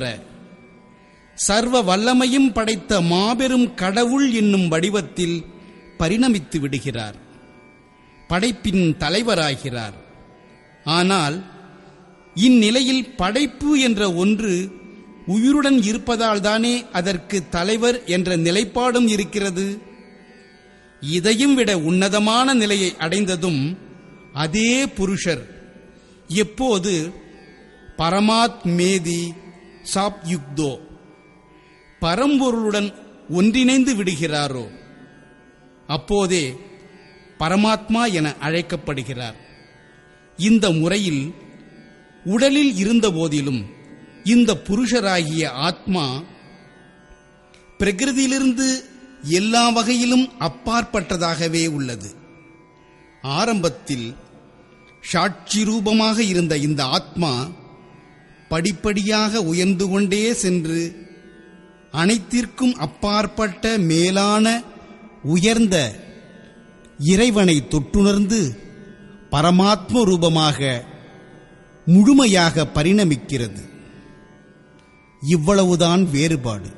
சர்வ வல்லமையும் படைத்த மாபெரும் கடவுள் என்னும் வடிவத்தில் பரிணமித்து விடுகிறார் படைப்பின் தலைவராகிறார் ஆனால் இந்நிலையில் படைப்பு என்ற ஒன்று உயிருடன் இருப்பதால் தானே அதற்கு தலைவர் என்ற நிலைப்பாடும் இருக்கிறது இதையும் விட உன்னதமான நிலையை அடைந்ததும் அதே புருஷர் எப்போது பரமாத் மேதி சாப் யுக்தோ பரம்பொருளுடன் ஒன்றிணைந்து விடுகிறாரோ அப்போதே பரமாத்மா என அழைக்கப்படுகிறார் இந்த முறையில் உடலில் இருந்தபோதிலும் இந்த புருஷராகிய ஆத்மா பிரகிருதியிலிருந்து எல்லா வகையிலும் அப்பாற்பட்டதாகவே உள்ளது ஆரம்பத்தில் சாட்சி ரூபமாக இருந்த இந்த ஆத்மா படிப்படியாக உயர்ந்து கொண்டே சென்று அனைத்திற்கும் அப்பாற்பட்ட மேலான உயர்ந்த இறைவனை தொட்டுணர்ந்து பரமாத்ம ரூபமாக முழுமையாக பரிணமிக்கிறது இவ்வளவுதான் வேறுபாடு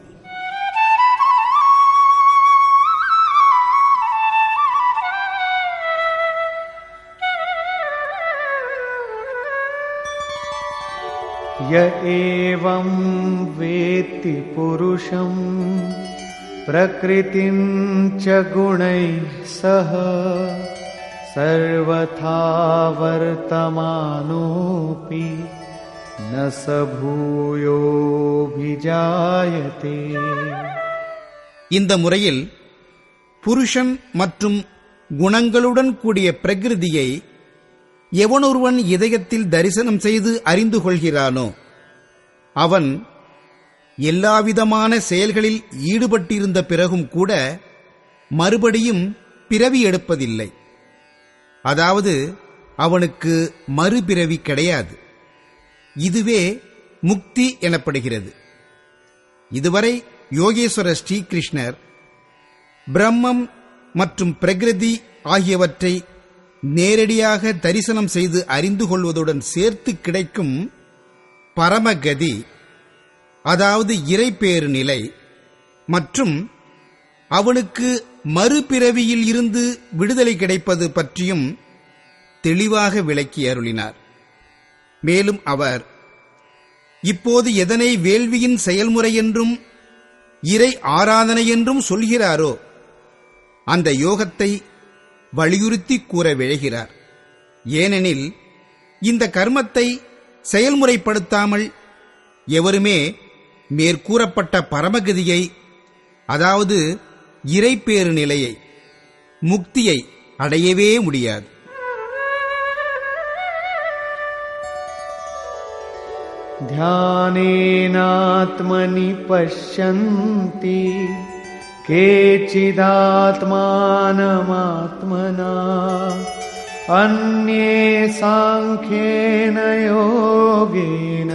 य एवं वेत्ति पुरुषम् प्रकृतिं च गुणैः सह सर्वथा वर्तमानोऽपि न स भूयोऽभिजायते இந்த முறையில் புருஷன் மற்றும் குணங்களுடன் கூடிய பிரகிருதியை எவனொருவன் இதயத்தில் தரிசனம் செய்து அறிந்து கொள்கிறானோ அவன் எல்லாவிதமான செயல்களில் ஈடுபட்டிருந்த பிறகும் கூட மறுபடியும் பிறவி எடுப்பதில்லை அதாவது அவனுக்கு மறுபிறவி கிடையாது இதுவே முக்தி எனப்படுகிறது இதுவரை யோகேஸ்வர ஸ்ரீகிருஷ்ணர் பிரம்மம் மற்றும் பிரகிருதி ஆகியவற்றை நேரடியாக தரிசனம் செய்து அறிந்து கொள்வதுடன் சேர்த்து கிடைக்கும் பரமகதி அதாவது இறைப்பேறு நிலை மற்றும் அவனுக்கு மறுபிறவியில் இருந்து விடுதலை கிடைப்பது பற்றியும் தெளிவாக விளக்கி அருளினார் மேலும் அவர் இப்போது எதனை வேள்வியின் செயல்முறை என்றும் இறை ஆராதனை என்றும் சொல்கிறாரோ அந்த யோகத்தை வலியுறுத்தி கூற விழைகிறார் ஏனெனில் இந்த கர்மத்தை செயல்முறைப்படுத்தாமல் எவருமே மேற்கூறப்பட்ட பரமகதியை அதாவது இறைப்பேறு நிலையை முக்தியை அடையவே முடியாது ध्यानेनात्मनि पश्यन्ति केचिदात्मानमात्मना अन्ये साङ्ख्येन योगेन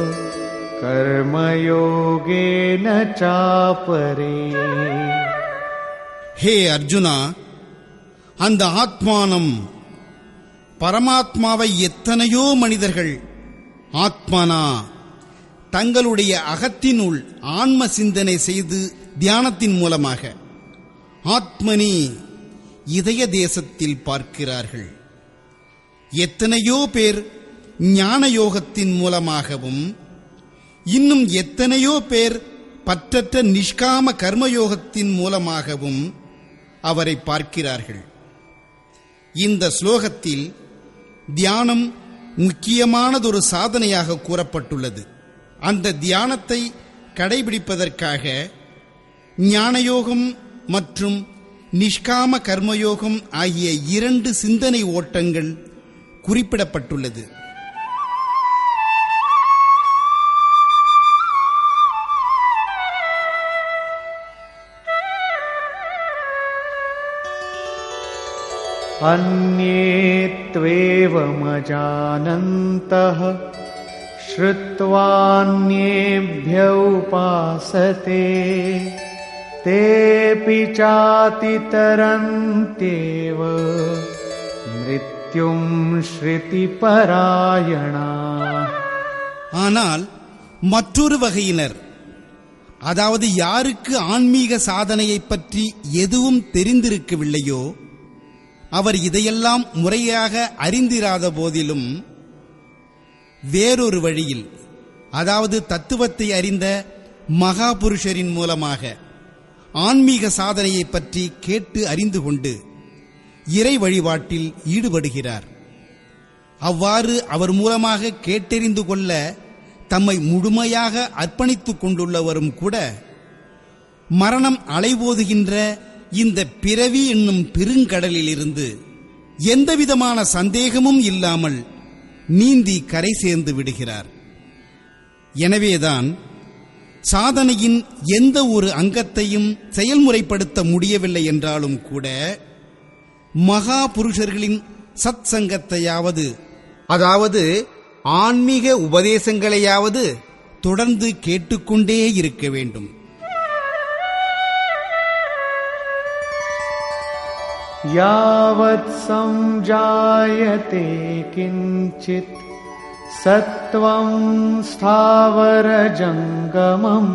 कर्मयोगेन चापरे ஹே அர்ஜுனா அந்த ஆத்மானம் பரமாத்மாவை எத்தனையோ மனிதர்கள் ஆத்மனா தங்களுடைய அகத்தினுள் ஆன்ம சிந்தனை செய்து தியானத்தின் மூலமாக ஆத்மனி இதய தேசத்தில் பார்க்கிறார்கள் எத்தனையோ பேர் ஞான யோகத்தின் மூலமாகவும் இன்னும் எத்தனையோ பேர் பற்றற்ற நிஷ்காம கர்மயோகத்தின் மூலமாகவும் அவரை பார்க்கிறார்கள் இந்த ஸ்லோகத்தில் தியானம் முக்கியமானதொரு சாதனையாக கூறப்பட்டுள்ளது அந்த தியானத்தை கடைபிடிப்பதற்காக ஞானயோகம் மற்றும் நிஷ்காம கர்மயோகம் ஆகிய இரண்டு சிந்தனை ஓட்டங்கள் குறிப்பிடப்பட்டுள்ளது अन्ये त्वेवमजानन्तः श्रुत्वान्येभ्य उपासते तेऽपि चातितरन्त्येव मृत्युं श्रुतिपरायणा ஆனால் மற்றொரு வகையினர் அதாவது யாருக்கு ஆன்மீக சாதனையைப் பற்றி எதுவும் தெரிந்திருக்கவில்லையோ அவர் இதையெல்லாம் முறையாக அறிந்திராத போதிலும் வேறொரு வழியில் அதாவது தத்துவத்தை அறிந்த மகாபுருஷரின் மூலமாக ஆன்மீக சாதனையை பற்றி கேட்டு அறிந்து கொண்டு இறை வழிபாட்டில் ஈடுபடுகிறார் அவ்வாறு அவர் மூலமாக கேட்டறிந்து கொள்ள தம்மை முழுமையாக அர்ப்பணித்துக் கொண்டுள்ளவரும் கூட மரணம் அலைபோதுகின்ற இந்த பிறவி என்னும் பெருங்கடலிலிருந்து எந்தவிதமான சந்தேகமும் இல்லாமல் நீந்தி கரை சேர்ந்து விடுகிறார் எனவேதான் சாதனையின் எந்த ஒரு அங்கத்தையும் செயல்முறைப்படுத்த முடியவில்லை என்றாலும் கூட மகா புருஷர்களின் சத் சங்கத்தையாவது அதாவது ஆன்மீக உபதேசங்களையாவது தொடர்ந்து கேட்டுக்கொண்டே இருக்க வேண்டும் यावत् सञ्जायते किञ्चित् सत्त्वं स्थावरजङ्गमम्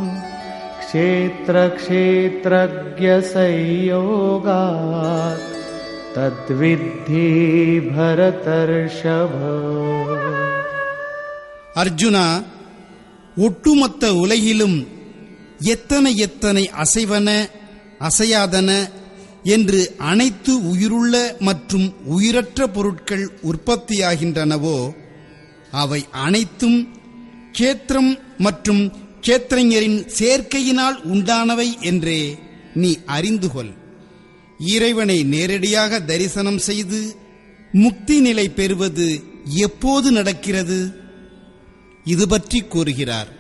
क्षेत्रक्षेत्रज्ञसंयोगात् तद्विद्धि भरतर्षभ அர்ஜுனா ஒட்டுமொத்த உலகிலும் எத்தனை எத்தனை அசைவன அசையாதன என்று அனைத்து உயிருள்ள மற்றும் உயிரற்ற பொருட்கள் உற்பத்தியாகின்றனவோ அவை அனைத்தும் கேத்திரம் மற்றும் கேத்திரஞரின் சேர்க்கையினால் உண்டானவை என்றே நீ அறிந்து கொள் இறைவனை நேரடியாக தரிசனம் செய்து முக்தி நிலை பெறுவது எப்போது நடக்கிறது இது பற்றி கூறுகிறார்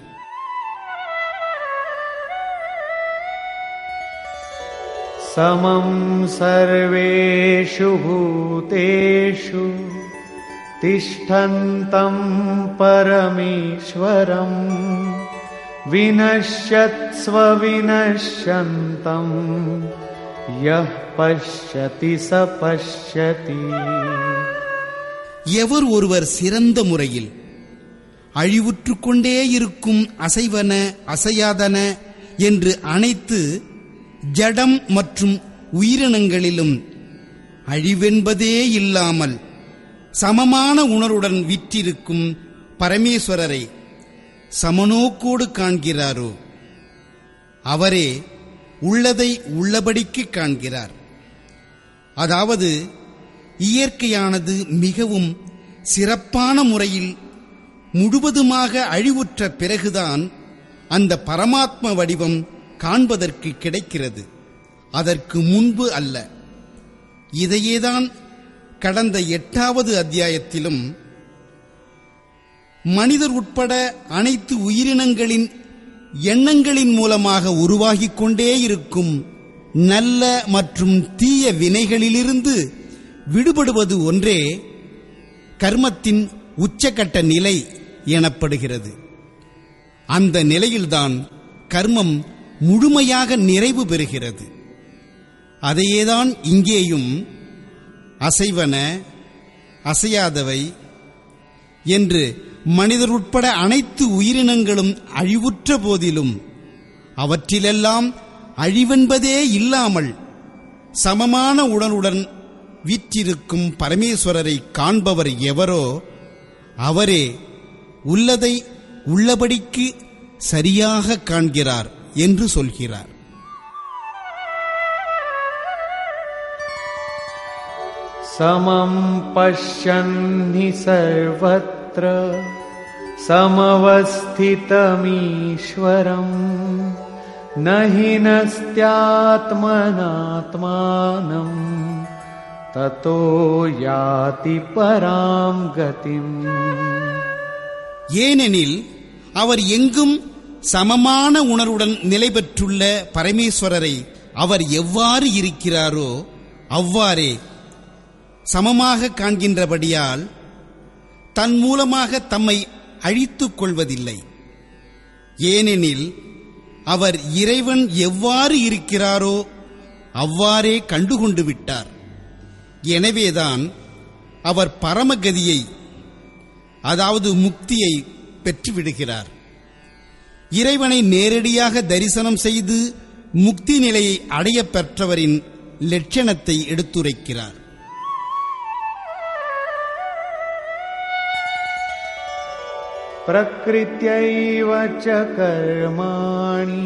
समं सर्वेषु भूतेषु तिष्ठन्तं परमेश्वरम् विनश्यत्स्व विनश्यन्तं यः पश्यति स पश्यति எவர் ஒருவர் சிறந்த முறையில் அழிவுற்றுக் கொண்டே இருக்கும் அசைவன அசையாதன என்று அனைத்து ஜடம் மற்றும் உயிரினங்களிலும் அழிவென்பதே இல்லாமல் சமமான உணர்வுடன் விற்றிருக்கும் பரமேஸ்வரரை சமநோக்கோடு காண்கிறாரோ அவரே உள்ளதை உள்ளபடிக்கு காண்கிறார் அதாவது இயற்கையானது மிகவும் சிறப்பான முறையில் முழுவதுமாக அழிவுற்ற பிறகுதான் அந்த பரமாத்ம வடிவம் காண்பதற்கு கிடைக்கிறது அதற்கு முன்பு அல்ல இதையேதான் கடந்த எட்டாவது அத்தியாயத்திலும் மனிதர் உட்பட அனைத்து உயிரினங்களின் எண்ணங்களின் மூலமாக உருவாகிக் கொண்டே இருக்கும் நல்ல மற்றும் தீய வினைகளிலிருந்து விடுபடுவது ஒன்றே கர்மத்தின் உச்சக்கட்ட நிலை எனப்படுகிறது அந்த நிலையில்தான் கர்மம் முழுமையாக நிறைவு பெறுகிறது அதையேதான் இங்கேயும் அசைவன அசையாதவை என்று மனிதர் உட்பட அனைத்து உயிரினங்களும் அழிவுற்ற போதிலும் அவற்றிலெல்லாம் அழிவென்பதே இல்லாமல் சமமான உடனுடன் வீற்றிருக்கும் பரமேஸ்வரரை காண்பவர் எவரோ அவரே உள்ளதை உள்ளபடிக்கு சரியாக காண்கிறார் என்று சொல்கிறார் समं पश्यन्नि सर्वत्र समवस्थितमीश्वरम् न हि नस्त्यात्मनात्मानम् ततो याति परां गतिम् ஏனெனில் அவர் எங்கும் சமமான உணர்வுடன் நிலை பெற்றுள்ள பரமேஸ்வரரை அவர் எவ்வாறு இருக்கிறாரோ அவ்வாறே சமமாக காண்கின்றபடியால் தன் மூலமாக தம்மை அழித்துக் கொள்வதில்லை ஏனெனில் அவர் இறைவன் எவ்வாறு இருக்கிறாரோ அவ்வாறே கண்டுகொண்டு விட்டார் எனவேதான் அவர் பரமகதியை அதாவது முக்தியை பெற்றுவிடுகிறார் இறைவனை நேரடியாக தரிசனம் செய்து முக்தி நிலையை அடையப் பெற்றவரின் லட்சணத்தை எடுத்துரைக்கிறார் प्रकृत्यैव च कर्माणि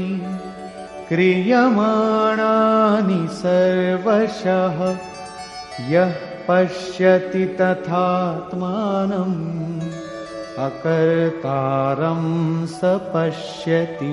क्रियमाणानि सर्वशः यः पश्यति तथात्मानम् अकर्तारं स पश्यति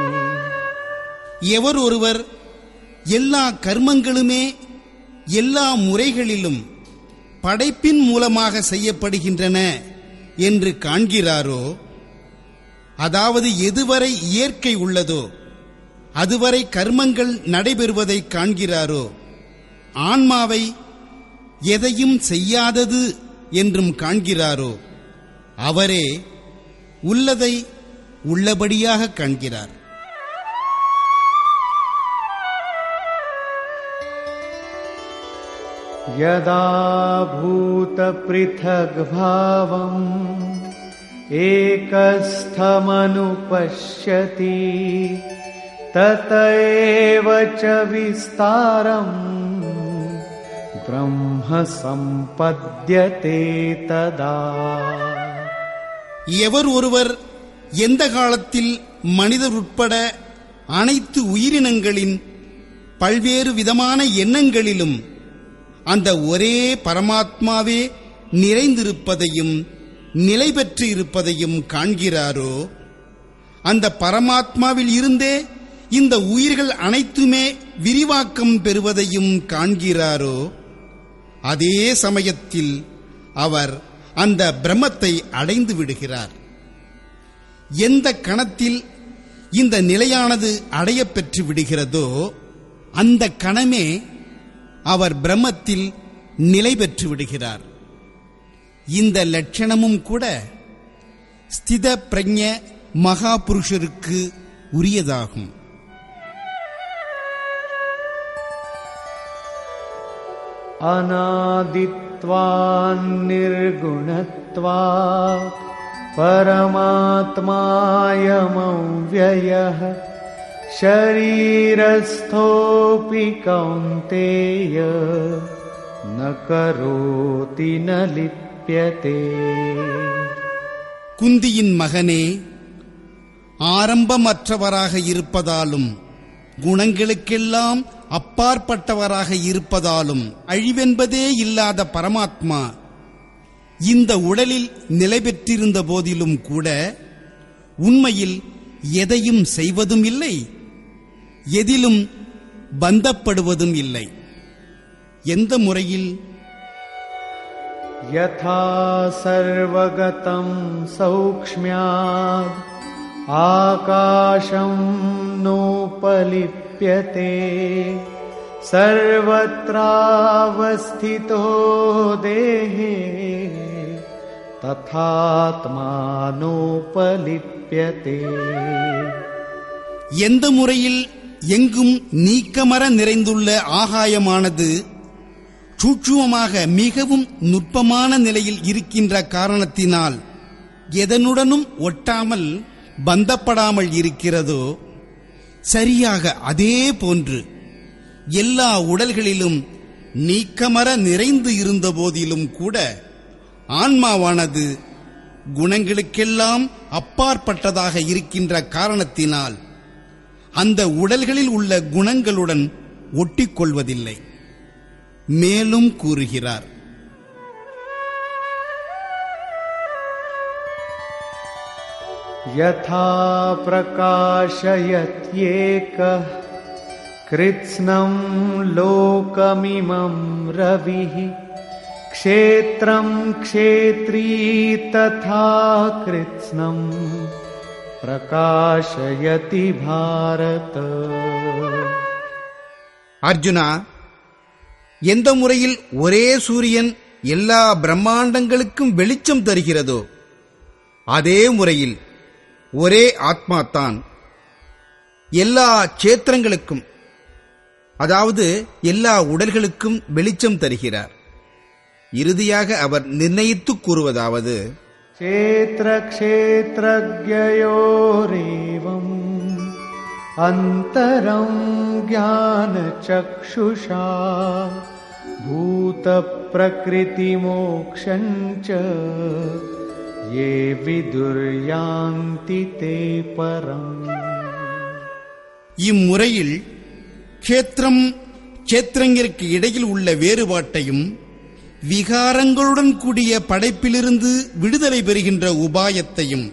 எவர் ஒருவர் எல்லா கர்மங்களுமே எல்லா முறைகளிலும் படைப்பின் மூலமாக செய்யப்படுகின்றன என்று காண்கிறாரோ அதாவது எதுவரை இயற்கை உள்ளதோ அதுவரை கர்மங்கள் நடைபெறுவதை காண்கிறாரோ ஆன்மாவை எதையும் செய்யாதது என்றும் காண்கிறாரோ அவரே உள்ளதை உள்ளபடியாக காண்கிறார் यदा भूतपृथग्भावम् एकस्थमनुपश्यति तत एव च विस्तारम् ब्रह्म सम्पद्यते तदा எவர் ஒருவர் எந்த காலத்தில் மனிதர் உட்பட அனைத்து உயிரினங்களின் பல்வேறு விதமான எண்ணங்களிலும் அந்த ஒரே பரமாத்மாவே நிறைந்திருப்பதையும் நிலை பெற்று இருப்பதையும் காண்கிறாரோ அந்த பரமாத்மாவில் இருந்தே இந்த உயிர்கள் அனைத்துமே விரிவாக்கம் பெறுவதையும் காண்கிறாரோ அதே சமயத்தில் அவர் அந்த பிரம்மத்தை அடைந்து விடுகிறார் எந்த கணத்தில் இந்த நிலையானது அடையப் பெற்று விடுகிறதோ அந்த கணமே அவர் பிரம்மத்தில் நிலை பெற்று விடுகிறார் இந்த லட்சணமும் கூட ஸ்தித பிரஜ மகாபுருஷருக்கு உரியதாகும் अनादित्वान्निर्गुणत्वात् परमात्मायमव्ययः शरीरस्थोऽपि कौन्तेय न करोति न लिप्यते குந்தியின் மகனே ஆரம்பமற்றவராக இருப்பதாலும் குணங்களுக்கெல்லாம் அப்பாற்பட்டவராக இருப்பதாலும் அழிவென்பதே இல்லாத பரமாத்மா இந்த உடலில் நிலை பெற்றிருந்த போதிலும் கூட உண்மையில் எதையும் செய்வதும் இல்லை எதிலும் பந்தப்படுவதும் இல்லை எந்த முறையில் यथा सर्वगतं सौक्ष्म्याद् आकाशं नोपलिप्यते सर्वत्रावस्थितो देहे तथात्मानोपलिप्यते எந்த முறையில் எங்கும் நீக்கமர நிறைந்துள்ள ஆகாயமானது சூட்சுமமாக மிகவும் நுட்பமான நிலையில் இருக்கின்ற காரணத்தினால் எதனுடனும் ஒட்டாமல் பந்தப்படாமல் இருக்கிறதோ சரியாக அதே போன்று எல்லா உடல்களிலும் நீக்கமர நிறைந்து இருந்த போதிலும் கூட ஆன்மாவானது குணங்களுக்கெல்லாம் அப்பாற்பட்டதாக இருக்கின்ற காரணத்தினால் அந்த உடல்களில் உள்ள குணங்களுடன் ஒட்டிக்கொள்வதில்லை மேலும் கூறுகிறார் यथा प्रकाशयत्येकः कृत्स्नं लोकमिमं रविः क्षेत्रं क्षेत्री तथा कृत्स्नं प्रकाशयति भारत அர்ஜுனா எந்த முறையில் ஒரே சூரியன் எல்லா பிரம்மாண்டங்களுக்கும் வெளிச்சம் தருகிறதோ அதே முறையில் ஒரே ஆத்மா தான் எல்லா சேத்திரங்களுக்கும் அதாவது எல்லா உடல்களுக்கும் வெளிச்சம் தருகிறார் இறுதியாக அவர் நிர்ணயித்துக் கூறுவதாவது क्षेत्रक्षेत्रज्ञयोरेवम् अन्तरं ज्ञानचक्षुषा भूतप्रकृतिमोक्षं च ये विदुर्यान्ति ते परम् இம்முறையில் கேத்திரம் கேத்திரங்கிற்கு இடையில் உள்ள வேறுபாட்டையும் விகாரங்களுடன் கூடிய படைப்பிலிருந்து விடுதலை பெறுகின்ற உபாயத்தையும்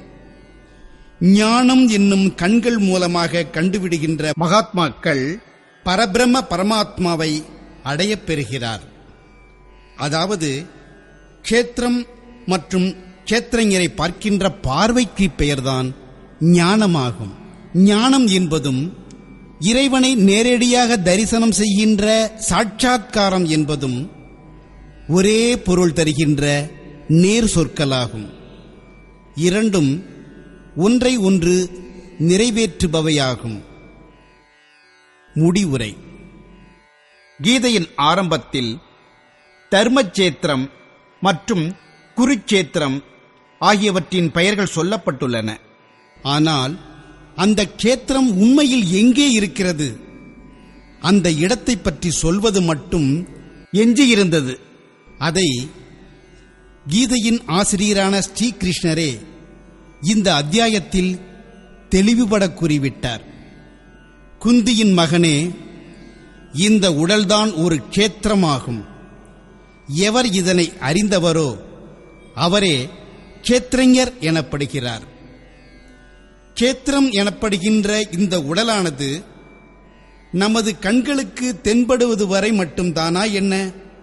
ஞானம் என்னும் கண்கள் மூலமாக கண்டுவிடுகின்ற மகாத்மாக்கள் பரபிரம்ம பரமாத்மாவை அடையப் பெறுகிறார் அதாவது கேத்திரம் மற்றும் கேத்திரஞரை பார்க்கின்ற பார்வைக்கு பெயர்தான் ஞானமாகும் ஞானம் என்பதும் இறைவனை நேரடியாக தரிசனம் செய்கின்ற சாட்சாத்காரம் என்பதும் ஒரே பொருள் தருகின்ற நேர் சொற்களாகும் இரண்டும் ஒன்றை ஒன்று நிறைவேற்றுபவையாகும் முடிவுரை கீதையின் ஆரம்பத்தில் தர்மச்சேத்திரம் மற்றும் குருச்சேத்திரம் ஆகியவற்றின் பெயர்கள் சொல்லப்பட்டுள்ளன ஆனால் அந்த கேத்திரம் உண்மையில் எங்கே இருக்கிறது அந்த இடத்தை பற்றி சொல்வது மட்டும் எஞ்சியிருந்தது அதை கீதையின் ஆசிரியரான ஸ்ரீகிருஷ்ணரே இந்த அத்தியாயத்தில் தெளிவுபட கூறிவிட்டார் குந்தியின் மகனே இந்த உடல்தான் ஒரு கேத்திரமாகும் எவர் இதனை அறிந்தவரோ அவரே கேத்திரஞர் எனப்படுகிறார் கேத்திரம் எனப்படுகின்ற இந்த உடலானது நமது கண்களுக்கு தென்படுவது வரை மட்டும்தானா என்ன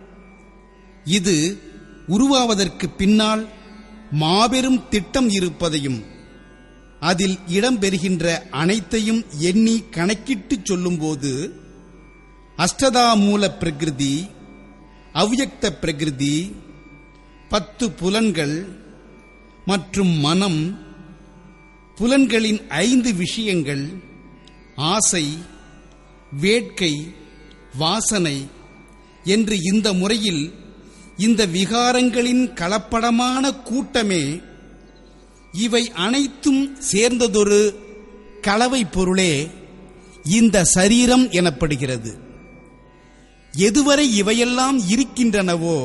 இது உருவாவதற்கு பின்னால் மாபெரும் திட்டம் இருப்பதையும் அதில் இடம்பெறுகின்ற அனைத்தையும் எண்ணி கணக்கிட்டுச் சொல்லும்போது அஷ்டதாமூல பிரகிருதி அவ்யக்த பிரகிருதி பத்து புலன்கள் மற்றும் மனம் புலன்களின் ஐந்து விஷயங்கள் ஆசை வேட்கை வாசனை என்று இந்த முறையில் இந்த விகாரங்களின் கலப்படமான கூட்டமே இவை அனைத்தும் சேர்ந்ததொரு கலவை பொருளே இந்த சரீரம் எனப்படுகிறது எதுவரை இவையெல்லாம் இருக்கின்றனவோ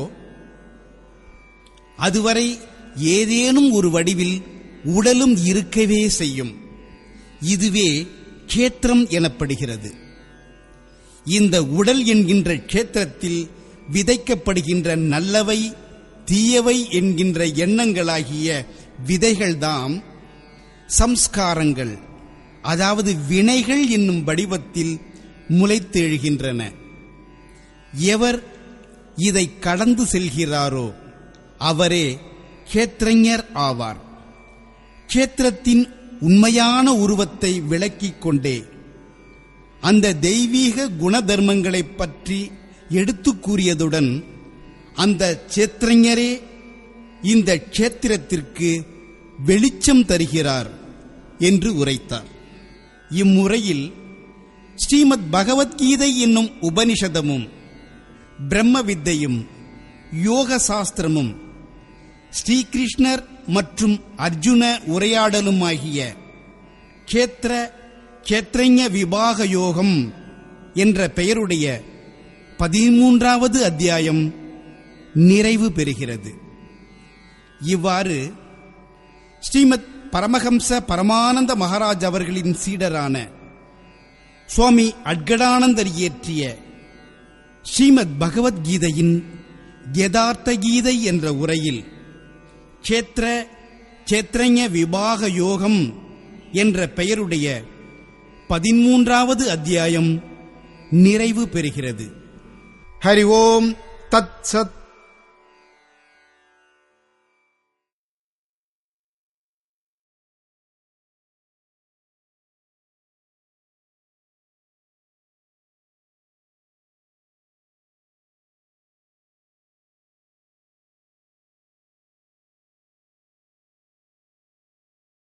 அதுவரை ஏதேனும் ஒரு வடிவில் உடலும் இருக்கவே செய்யும் இதுவே கேத்திரம் எனப்படுகிறது இந்த உடல் என்கின்ற கேத்திரத்தில் விதைக்கப்படுகின்ற நல்லவை தீயவை என்கின்ற எண்ணங்களாகிய விதைகள்தாம் சம்ஸ்காரங்கள் அதாவது வினைகள் என்னும் வடிவத்தில் முளைத்தெழுகின்றன எவர் இதை கடந்து செல்கிறாரோ அவரே கேத்திரஞர் ஆவார் கேத்திரத்தின் உண்மையான உருவத்தை விளக்கிக் கொண்டே அந்த தெய்வீக குணதர்மங்களைப் பற்றி எடுத்துக் கூறியதுடன் அந்த சேத்திரஞரே இந்த க்ஷேத்திரத்திற்கு வெளிச்சம் தருகிறார் என்று உரைத்தார் இம்முறையில் ஸ்ரீமத் பகவத்கீதை என்னும் உபனிஷதமும் பிரம்ம வித்தையும் யோக சாஸ்திரமும் ஸ்ரீகிருஷ்ணர் மற்றும் அர்ஜுன உரையாடலுமாகிய கேத்திர கேத்திரஞ விபாக யோகம் என்ற பெயருடைய பதிமூன்றாவது அத்தியாயம் நிறைவு பெறுகிறது இவ்வாறு ஸ்ரீமத் பரமஹம்ச பரமானந்த மகாராஜ் அவர்களின் சீடரான சுவாமி அட்கடானந்தர் இயற்றிய ஸ்ரீமத் பகவத்கீதையின் யதார்த்த கீதை என்ற உரையில் கேத்திர சேத்திரஞ விபாக யோகம் என்ற பெயருடைய பதிமூன்றாவது அத்தியாயம் நிறைவு பெறுகிறது ஹரி ஓம் தத் சத்